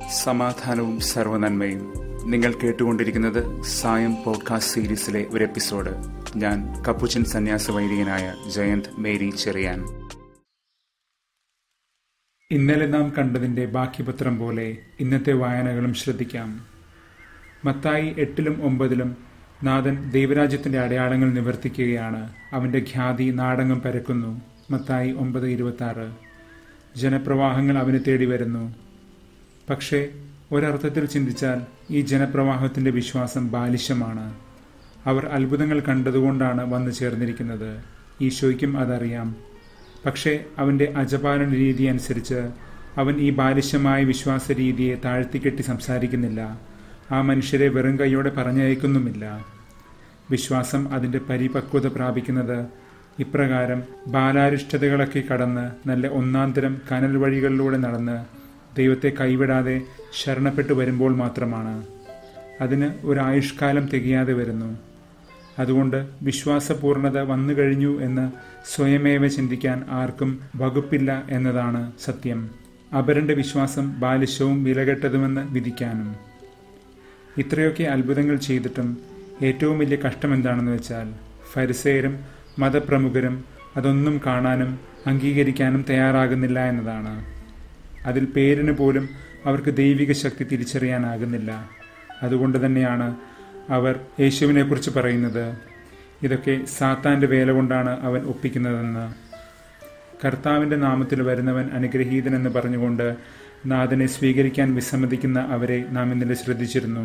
സമാധാനവും സർവനന്മയും നിങ്ങൾ കേട്ടുകൊണ്ടിരിക്കുന്നത് സായം പോഡ്കാസ്റ്റ് സീരീസിലെ ഒരു എപ്പിസോഡ് ഞാൻ കപ്പുച്ചൻ സന്യാസ വൈദികനായ ജയന്ത് മേരി ചെറിയാൻ ഇന്നലെ നാം കണ്ടതിന്റെ ബാക്കിപത്രം പോലെ ഇന്നത്തെ വായനകളും ശ്രദ്ധിക്കാം മത്തായി എട്ടിലും ഒമ്പതിലും നാഥൻ ദൈവരാജ്യത്തിന്റെ അടയാളങ്ങൾ നിവർത്തിക്കുകയാണ് അവന്റെ ഖ്യാതി നാടകം പരക്കുന്നു മത്തായി ഒമ്പത് ഇരുപത്തി ആറ് ജനപ്രവാഹങ്ങൾ അവന് തേടി വരുന്നു പക്ഷേ ഒരർത്ഥത്തിൽ ചിന്തിച്ചാൽ ഈ ജനപ്രവാഹത്തിന്റെ വിശ്വാസം ബാലിശമാണ് അവർ അത്ഭുതങ്ങൾ കണ്ടതുകൊണ്ടാണ് വന്നു ചേർന്നിരിക്കുന്നത് ഈശോയ്ക്കും അതറിയാം പക്ഷേ അവന്റെ അജപാലന രീതി അനുസരിച്ച് അവൻ ഈ ബാലിശമായ വിശ്വാസ രീതിയെ താഴ്ത്തിക്കെട്ടി സംസാരിക്കുന്നില്ല ആ മനുഷ്യരെ വെറും കൈയോടെ പറഞ്ഞയക്കുന്നുമില്ല വിശ്വാസം അതിന്റെ പരിപക്വത പ്രാപിക്കുന്നത് ഇപ്രകാരം ബാലാരിഷ്ടതകളൊക്കെ കടന്ന് നല്ല ഒന്നാന്തരം കനൽ വഴികളിലൂടെ നടന്ന് ദൈവത്തെ കൈവിടാതെ ശരണപ്പെട്ടു വരുമ്പോൾ മാത്രമാണ് അതിന് ഒരായുഷ്കാലം തികയാതെ വരുന്നു അതുകൊണ്ട് വിശ്വാസപൂർണത വന്നു കഴിഞ്ഞു എന്ന് സ്വയമേവ ചിന്തിക്കാൻ ആർക്കും വകുപ്പില്ല എന്നതാണ് സത്യം അപരന്റെ വിശ്വാസം ബാലിശവും വിലകെട്ടതുമെന്ന് വിധിക്കാനും ഇത്രയൊക്കെ അത്ഭുതങ്ങൾ ചെയ്തിട്ടും ഏറ്റവും വലിയ കഷ്ടം എന്താണെന്ന് വെച്ചാൽ ഫരിസേരും മതപ്രമുഖരും അതൊന്നും കാണാനും അംഗീകരിക്കാനും തയ്യാറാകുന്നില്ല എന്നതാണ് അതിൽ പേരിന് പോലും അവർക്ക് ദൈവിക ശക്തി തിരിച്ചറിയാനാകുന്നില്ല അതുകൊണ്ട് തന്നെയാണ് അവർ യേശുവിനെ കുറിച്ച് പറയുന്നത് ഇതൊക്കെ സാത്താന്റെ വേല കൊണ്ടാണ് അവൻ ഒപ്പിക്കുന്നതെന്ന് കർത്താവിന്റെ നാമത്തിൽ വരുന്നവൻ അനുഗ്രഹീതനെന്ന് പറഞ്ഞുകൊണ്ട് നാഥനെ സ്വീകരിക്കാൻ വിസമ്മതിക്കുന്ന അവരെ നാം ഇന്നലെ ശ്രദ്ധിച്ചിരുന്നു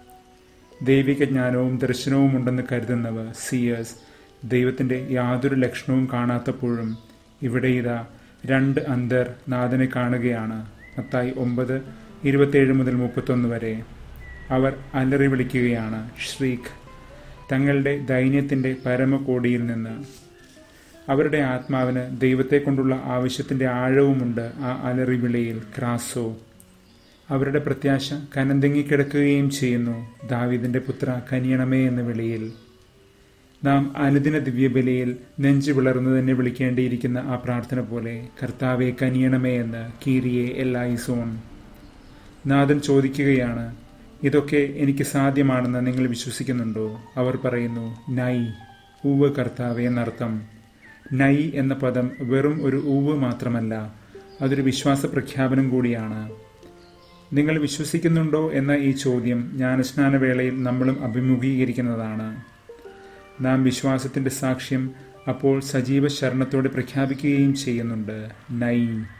ദൈവിക ജ്ഞാനവും ദർശനവും ഉണ്ടെന്ന് കരുതുന്നവർ സിയേഴ്സ് ദൈവത്തിന്റെ യാതൊരു ലക്ഷണവും കാണാത്തപ്പോഴും ഇവിടെ ഇതാ രണ്ട് അന്തർ നാഥനെ കാണുകയാണ് മത്തായി ഒമ്പത് ഇരുപത്തിയേഴ് മുതൽ മുപ്പത്തൊന്ന് വരെ അവർ അലറി വിളിക്കുകയാണ് ശ്രീഖ് തങ്ങളുടെ ദൈന്യത്തിന്റെ പരമകോടിയിൽ നിന്ന് അവരുടെ ആത്മാവിന് ദൈവത്തെ കൊണ്ടുള്ള ആവശ്യത്തിന്റെ ആഴവുമുണ്ട് ആ അലറി വിളിയിൽ ക്രാസോ അവരുടെ പ്രത്യാശ കനന്തെങ്ങിക്കിടക്കുകയും ചെയ്യുന്നു ദാവിദിന്റെ പുത്ര കനിയണമേ എന്ന വിളിയിൽ നാം അനുദിന ദിവ്യബലിയിൽ നെഞ്ചു വിളർന്നു തന്നെ വിളിക്കേണ്ടിയിരിക്കുന്ന ആ പ്രാർത്ഥന പോലെ കർത്താവെ കനിയണമേ എന്ന് കീരിയെ എല്ലായിസോൺ നാഥൻ ചോദിക്കുകയാണ് ഇതൊക്കെ എനിക്ക് സാധ്യമാണെന്ന് നിങ്ങൾ വിശ്വസിക്കുന്നുണ്ടോ അവർ പറയുന്നു നൈ ഊവ് കർത്താവെ എന്നർത്ഥം നൈ എന്ന പദം വെറും ഒരു ഊവ് മാത്രമല്ല അതൊരു വിശ്വാസ പ്രഖ്യാപനം കൂടിയാണ് നിങ്ങൾ വിശ്വസിക്കുന്നുണ്ടോ എന്ന ഈ ചോദ്യം ജ്ഞാനസ്നാനവേളയിൽ നമ്മളും അഭിമുഖീകരിക്കുന്നതാണ് നാം വിശ്വാസത്തിന്റെ സാക്ഷ്യം അപ്പോൾ സജീവ ശരണത്തോടെ പ്രഖ്യാപിക്കുകയും ചെയ്യുന്നുണ്ട് നൈ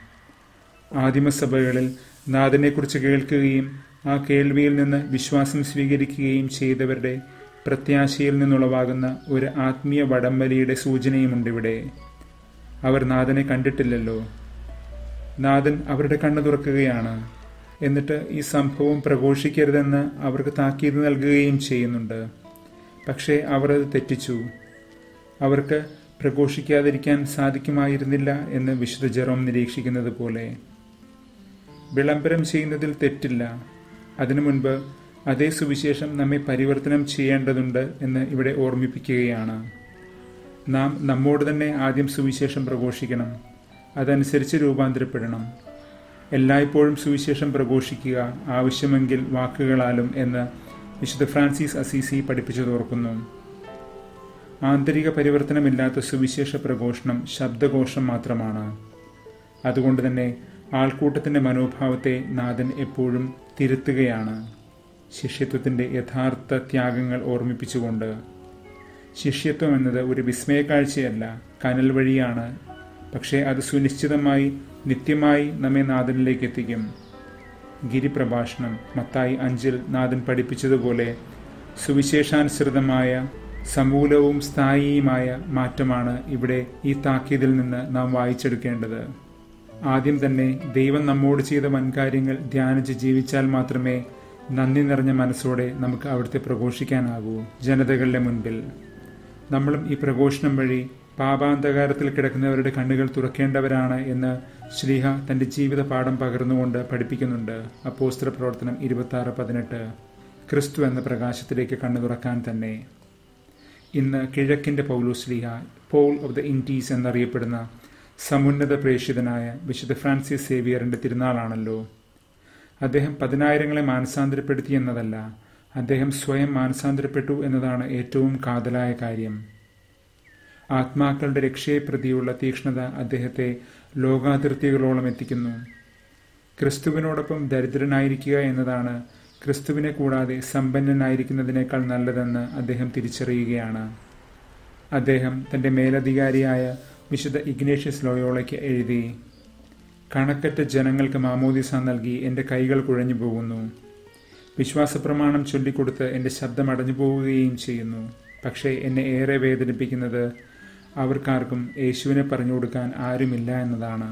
ആദിമസഭകളിൽ നാഥനെക്കുറിച്ച് കേൾക്കുകയും ആ കേൾവിയിൽ നിന്ന് വിശ്വാസം സ്വീകരിക്കുകയും ചെയ്തവരുടെ പ്രത്യാശയിൽ നിന്നുളവാകുന്ന ഒരു ആത്മീയ വടംവലിയുടെ സൂചനയുമുണ്ട് ഇവിടെ അവർ നാഥനെ കണ്ടിട്ടില്ലല്ലോ നാഥൻ അവരുടെ കണ്ണു തുറക്കുകയാണ് എന്നിട്ട് ഈ സംഭവം പ്രഘോഷിക്കരുതെന്ന് അവർക്ക് താക്കീത് നൽകുകയും ചെയ്യുന്നുണ്ട് പക്ഷേ അവർ അത് തെറ്റിച്ചു അവർക്ക് പ്രഘോഷിക്കാതിരിക്കാൻ സാധിക്കുമായിരുന്നില്ല എന്ന് വിശുദ്ധ ജെറോം നിരീക്ഷിക്കുന്നത് പോലെ വിളംബരം ചെയ്യുന്നതിൽ തെറ്റില്ല അതിനു മുൻപ് അതേ സുവിശേഷം നമ്മെ പരിവർത്തനം ചെയ്യേണ്ടതുണ്ട് എന്ന് ഇവിടെ ഓർമ്മിപ്പിക്കുകയാണ് നാം നമ്മോട് തന്നെ ആദ്യം സുവിശേഷം പ്രഘോഷിക്കണം അതനുസരിച്ച് രൂപാന്തരപ്പെടണം എല്ലായ്പ്പോഴും സുവിശേഷം പ്രഘോഷിക്കുക ആവശ്യമെങ്കിൽ വാക്കുകളാലും എന്ന് വിശുദ്ധ ഫ്രാൻസിസ് അസീസി പഠിപ്പിച്ചു തോർക്കുന്നു ആന്തരിക പരിവർത്തനമില്ലാത്ത സുവിശേഷ പ്രഘോഷണം ശബ്ദഘോഷം മാത്രമാണ് അതുകൊണ്ട് തന്നെ ആൾക്കൂട്ടത്തിന്റെ മനോഭാവത്തെ നാഥൻ എപ്പോഴും തിരുത്തുകയാണ് ശിഷ്യത്വത്തിന്റെ യഥാർത്ഥ ത്യാഗങ്ങൾ ഓർമ്മിപ്പിച്ചുകൊണ്ട് ശിഷ്യത്വം എന്നത് ഒരു വിസ്മയക്കാഴ്ചയല്ല കനൽ വഴിയാണ് പക്ഷേ അത് സുനിശ്ചിതമായി നിത്യമായി നമ്മെ നാഥനിലേക്ക് എത്തിക്കും ഗിരിപ്രഭാഷണം മത്തായി അഞ്ചിൽ നാഥൻ പഠിപ്പിച്ചതുപോലെ സുവിശേഷാനുസൃതമായ സമൂലവും സ്ഥായിയുമായ മാറ്റമാണ് ഇവിടെ ഈ താക്കീതിൽ നിന്ന് നാം വായിച്ചെടുക്കേണ്ടത് ആദ്യം തന്നെ ദൈവം നമ്മോട് ചെയ്ത വൻകാര്യങ്ങൾ ധ്യാനിച്ച് ജീവിച്ചാൽ മാത്രമേ നന്ദി നിറഞ്ഞ മനസ്സോടെ നമുക്ക് അവിടുത്തെ പ്രഘോഷിക്കാനാകൂ ജനതകളുടെ മുൻപിൽ നമ്മളും ഈ പ്രഘോഷണം വഴി പാപാന്തകാരത്തിൽ കിടക്കുന്നവരുടെ കണ്ണുകൾ തുറക്കേണ്ടവരാണ് എന്ന് ശ്രീഹ തന്റെ ജീവിത പാഠം പകർന്നുകൊണ്ട് പഠിപ്പിക്കുന്നുണ്ട് അപ്പോസ്ത്ര പ്രവർത്തനം ഇരുപത്തി ആറ് പതിനെട്ട് ക്രിസ്തു എന്ന പ്രകാശത്തിലേക്ക് കണ്ണു തുറക്കാൻ തന്നെ ഇന്ന് കിഴക്കിന്റെ പൗലോസ്ലിഹ പോൾ ഓഫ് ദ ഇൻറ്റീസ് എന്നറിയപ്പെടുന്ന സമുന്നത പ്രേക്ഷിതനായ വിശുദ്ധ ഫ്രാൻസിസ് സേവിയറിന്റെ തിരുനാളാണല്ലോ അദ്ദേഹം പതിനായിരങ്ങളെ മാനസാന്തരപ്പെടുത്തി എന്നതല്ല അദ്ദേഹം സ്വയം മാനസാന്തരപ്പെട്ടു എന്നതാണ് ഏറ്റവും കാതലായ കാര്യം ആത്മാക്കളുടെ രക്ഷയെ പ്രതിയുള്ള തീക്ഷ്ണത അദ്ദേഹത്തെ ലോകാതിർത്തികളോളം എത്തിക്കുന്നു ക്രിസ്തുവിനോടൊപ്പം ദരിദ്രനായിരിക്കുക എന്നതാണ് ക്രിസ്തുവിനെ കൂടാതെ സമ്പന്നനായിരിക്കുന്നതിനേക്കാൾ നല്ലതെന്ന് അദ്ദേഹം തിരിച്ചറിയുകയാണ് അദ്ദേഹം തന്റെ മേലധികാരിയായ വിശുദ്ധ ഇഗ്നേഷ്യസ് ലോയോളയ്ക്ക് എഴുതി കണക്കറ്റ ജനങ്ങൾക്ക് മാമോദിസ നൽകി എൻ്റെ കൈകൾ കുഴഞ്ഞു പോകുന്നു വിശ്വാസപ്രമാണം ചൊല്ലിക്കൊടുത്ത് എൻ്റെ ശബ്ദം അടഞ്ഞു പോവുകയും ചെയ്യുന്നു പക്ഷേ എന്നെ ഏറെ വേദനിപ്പിക്കുന്നത് അവർക്കാർക്കും യേശുവിനെ പറഞ്ഞു കൊടുക്കാൻ ആരുമില്ല എന്നതാണ്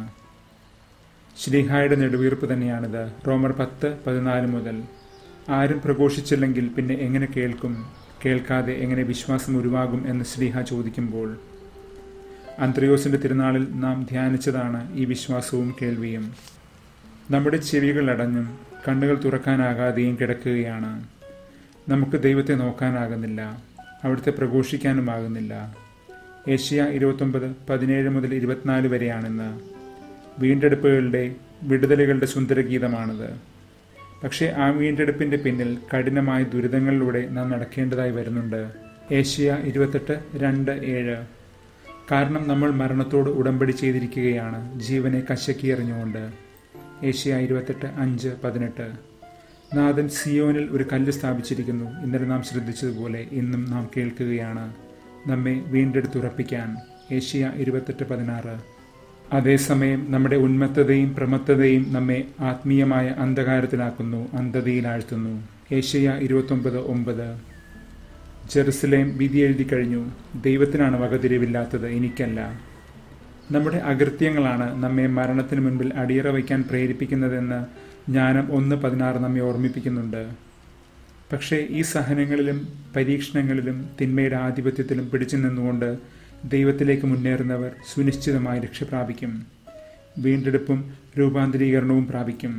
ശ്രീഹായുടെ നെടുവീർപ്പ് തന്നെയാണിത് റോമർ പത്ത് പതിനാല് മുതൽ ആരും പ്രഘോഷിച്ചില്ലെങ്കിൽ പിന്നെ എങ്ങനെ കേൾക്കും കേൾക്കാതെ എങ്ങനെ വിശ്വാസം ഉരുവാകും എന്ന് ശ്രീഹ ചോദിക്കുമ്പോൾ അന്ത്രയോസിന്റെ തിരുനാളിൽ നാം ധ്യാനിച്ചതാണ് ഈ വിശ്വാസവും കേൾവിയും നമ്മുടെ ചെവികൾ അടഞ്ഞും കണ്ണുകൾ തുറക്കാനാകാതെയും കിടക്കുകയാണ് നമുക്ക് ദൈവത്തെ നോക്കാനാകുന്നില്ല അവിടുത്തെ പ്രഘോഷിക്കാനുമാകുന്നില്ല ഏഷ്യ ഇരുപത്തൊമ്പത് പതിനേഴ് മുതൽ ഇരുപത്തിനാല് വരെയാണെന്ന് വീണ്ടെടുപ്പുകളുടെ വിടുതലുകളുടെ സുന്ദരഗീതമാണിത് പക്ഷേ ആ വീണ്ടെടുപ്പിന്റെ പിന്നിൽ കഠിനമായ ദുരിതങ്ങളിലൂടെ നാം നടക്കേണ്ടതായി വരുന്നുണ്ട് ഏഷ്യ ഇരുപത്തെട്ട് രണ്ട് ഏഴ് കാരണം നമ്മൾ മരണത്തോട് ഉടമ്പടി ചെയ്തിരിക്കുകയാണ് ജീവനെ കശക്കി എറിഞ്ഞുകൊണ്ട് ഏഷ്യ ഇരുപത്തെട്ട് അഞ്ച് പതിനെട്ട് നാഥൻ സിയോനിൽ ഒരു കല്ല് സ്ഥാപിച്ചിരിക്കുന്നു ഇന്നലെ നാം ശ്രദ്ധിച്ചതുപോലെ ഇന്നും നാം കേൾക്കുകയാണ് നമ്മെ വീണ്ടെടുത്തുറപ്പിക്കാൻ ഏഷ്യ ഇരുപത്തെട്ട് പതിനാറ് അതേസമയം നമ്മുടെ ഉന്മത്തതയും പ്രമത്തതയും നമ്മെ ആത്മീയമായ അന്ധകാരത്തിലാക്കുന്നു അന്ധതയിലാഴ്ത്തുന്നു ഏഷ്യ ഇരുപത്തൊമ്പത് ഒമ്പത് ജെറുസലേം വിധി എഴുതി കഴിഞ്ഞു ദൈവത്തിനാണ് വകതിരിവില്ലാത്തത് എനിക്കല്ല നമ്മുടെ അകൃത്യങ്ങളാണ് നമ്മെ മരണത്തിന് മുൻപിൽ അടിയറ വയ്ക്കാൻ പ്രേരിപ്പിക്കുന്നതെന്ന് ജ്ഞാനം ഒന്ന് പതിനാറ് നമ്മെ ഓർമ്മിപ്പിക്കുന്നുണ്ട് പക്ഷേ ഈ സഹനങ്ങളിലും പരീക്ഷണങ്ങളിലും തിന്മയുടെ ആധിപത്യത്തിലും പിടിച്ചു നിന്നുകൊണ്ട് ദൈവത്തിലേക്ക് മുന്നേറുന്നവർ സുനിശ്ചിതമായി രക്ഷ പ്രാപിക്കും വീണ്ടെടുപ്പും രൂപാന്തരീകരണവും പ്രാപിക്കും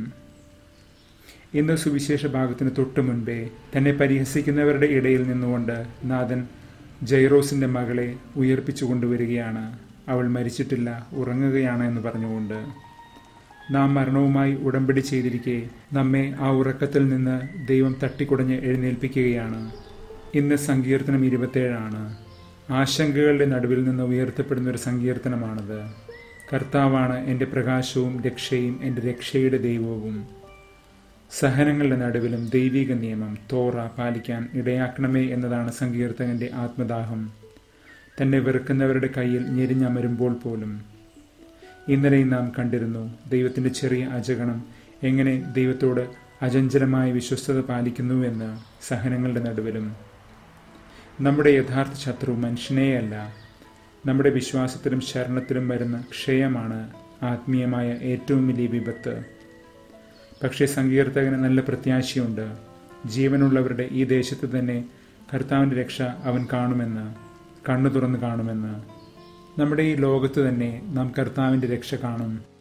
ഇന്ന് സുവിശേഷ ഭാഗത്തിന് തൊട്ടു മുൻപേ തന്നെ പരിഹസിക്കുന്നവരുടെ ഇടയിൽ നിന്നുകൊണ്ട് നാഥൻ ജൈറോസിന്റെ മകളെ ഉയർപ്പിച്ചു കൊണ്ടുവരികയാണ് അവൾ മരിച്ചിട്ടില്ല ഉറങ്ങുകയാണ് എന്ന് പറഞ്ഞുകൊണ്ട് നാം മരണവുമായി ഉടമ്പടി ചെയ്തിരിക്കെ നമ്മെ ആ ഉറക്കത്തിൽ നിന്ന് ദൈവം തട്ടിക്കുടഞ്ഞ് എഴുന്നേൽപ്പിക്കുകയാണ് ഇന്ന് സങ്കീർത്തനം ഇരുപത്തേഴാണ് ആശങ്കകളുടെ നടുവിൽ നിന്ന് ഉയർത്തപ്പെടുന്ന ഒരു സങ്കീർത്തനമാണത് കർത്താവാണ് എൻ്റെ പ്രകാശവും രക്ഷയും എൻ്റെ രക്ഷയുടെ ദൈവവും സഹനങ്ങളുടെ നടുവിലും ദൈവിക നിയമം തോറ പാലിക്കാൻ ഇടയാക്കണമേ എന്നതാണ് സങ്കീർത്തകന്റെ ആത്മദാഹം തന്നെ വെറുക്കുന്നവരുടെ കയ്യിൽ ഞെരിഞ്ഞമരുമ്പോൾ പോലും ഇന്നലെയും നാം കണ്ടിരുന്നു ദൈവത്തിന്റെ ചെറിയ അജഗണം എങ്ങനെ ദൈവത്തോട് അചഞ്ചലമായ വിശ്വസ്തത പാലിക്കുന്നുവെന്ന് സഹനങ്ങളുടെ നടുവിലും നമ്മുടെ യഥാർത്ഥ ശത്രു മനുഷ്യനെയല്ല നമ്മുടെ വിശ്വാസത്തിലും ശരണത്തിലും വരുന്ന ക്ഷയമാണ് ആത്മീയമായ ഏറ്റവും വലിയ വിപത്ത് പക്ഷേ സങ്കീർത്തകന് നല്ല പ്രത്യാശയുണ്ട് ജീവനുള്ളവരുടെ ഈ ദേശത്ത് തന്നെ കർത്താവിൻ്റെ രക്ഷ അവൻ കാണുമെന്ന് കണ്ണു തുറന്ന് കാണുമെന്ന് നമ്മുടെ ഈ ലോകത്ത് തന്നെ നാം കർത്താവിൻ്റെ രക്ഷ കാണും